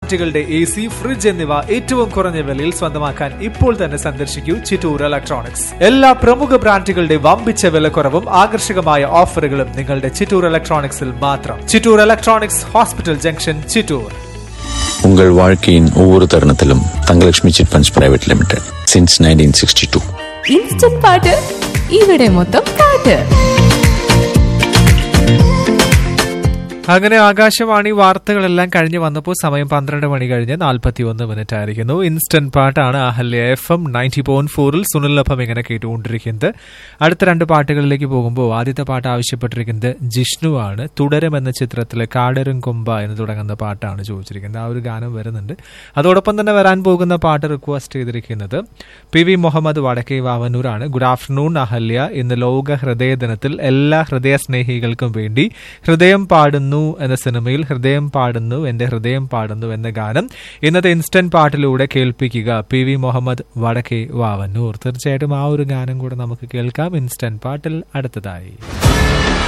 ബ്രാൻഡുകളുടെ A C fridge എന്നിവ ഏറ്റവും കുറഞ്ഞ വിലയിൽ സ്വന്തമാക്കാൻ ഇപ്പോൾ തന്നെ സന്ദർശിക്കൂ ചിറ്റൂർ ഇലക്ട്രോണിക്സ് എല്ലാ പ്രമുഖ ബ്രാൻഡുകളുടെ വമ്പിച്ച വിലക്കുറവും ആകർഷകമായ ഓഫറുകളും നിങ്ങളുടെ ചിറ്റൂർ ഇലക്ട്രോണിക്സിൽ മാത്രം Chittur electronics hospital junction Chittur உங்கள் வாழ்க்கையின் ஒவ்வொரு தருணத்திலும் Thangalakshmi chit funds private limited since nineteen sixty two instant പാട്ട് ഇവിടെ മൊത്തം പാട്ട് അങ്ങനെ ആകാശവാണി വാർത്തകളെല്ലാം കഴിഞ്ഞ് വന്നപ്പോൾ സമയം പന്ത്രണ്ട് മണി കഴിഞ്ഞ് നാൽപ്പത്തി ഒന്ന് മിനിറ്റ് ആയിരിക്കുന്നു ഇൻസ്റ്റന്റ് പാട്ടാണ് Ahalya F M ninety point ഫോറിൽ സുനിലൊപ്പം ഇങ്ങനെ കേട്ടുകൊണ്ടിരിക്കുന്നത് അടുത്ത രണ്ട് പാട്ടുകളിലേക്ക് പോകുമ്പോൾ ആദ്യത്തെ പാട്ട് ആവശ്യപ്പെട്ടിരിക്കുന്നത് ജിഷ്ണു ആണ് തുടരും എന്ന ചിത്രത്തിലെ കാടരും കൊമ്പ എന്ന് തുടങ്ങുന്ന പാട്ടാണ് ചോദിച്ചിരിക്കുന്നത് ആ ഒരു ഗാനം വരുന്നുണ്ട് അതോടൊപ്പം തന്നെ വരാൻ പോകുന്ന പാട്ട് റിക്വസ്റ്റ് ചെയ്തിരിക്കുന്നത് പി വി മുഹമ്മദ് വടക്കേ വാവന്നൂരാണ് ഗുഡ് ആഫ്റ്റർനൂൺ അഹല്യ ഇന്ന് ലോക ഹൃദയ ദിനത്തിൽ എല്ലാ ഹൃദയ സ്നേഹികൾക്കും വേണ്ടി ഹൃദയം പാടുന്നു എന്ന സിനിമയിൽ ഹൃദയം പാടുന്നു എന്റെ ഹൃദയം പാടുന്നു എന്ന ഗാനം ഇന്നത്തെ ഇൻസ്റ്റന്റ് പാട്ടിലൂടെ കേൾപ്പിക്കുക പി വി മുഹമ്മദ് വടക്കേ വാവന്നൂർ തീർച്ചയായിട്ടും ആ ഒരു ഗാനം കൂടെ നമുക്ക് കേൾക്കാം ഇൻസ്റ്റന്റ് പാട്ടിൽ അടുത്തതായി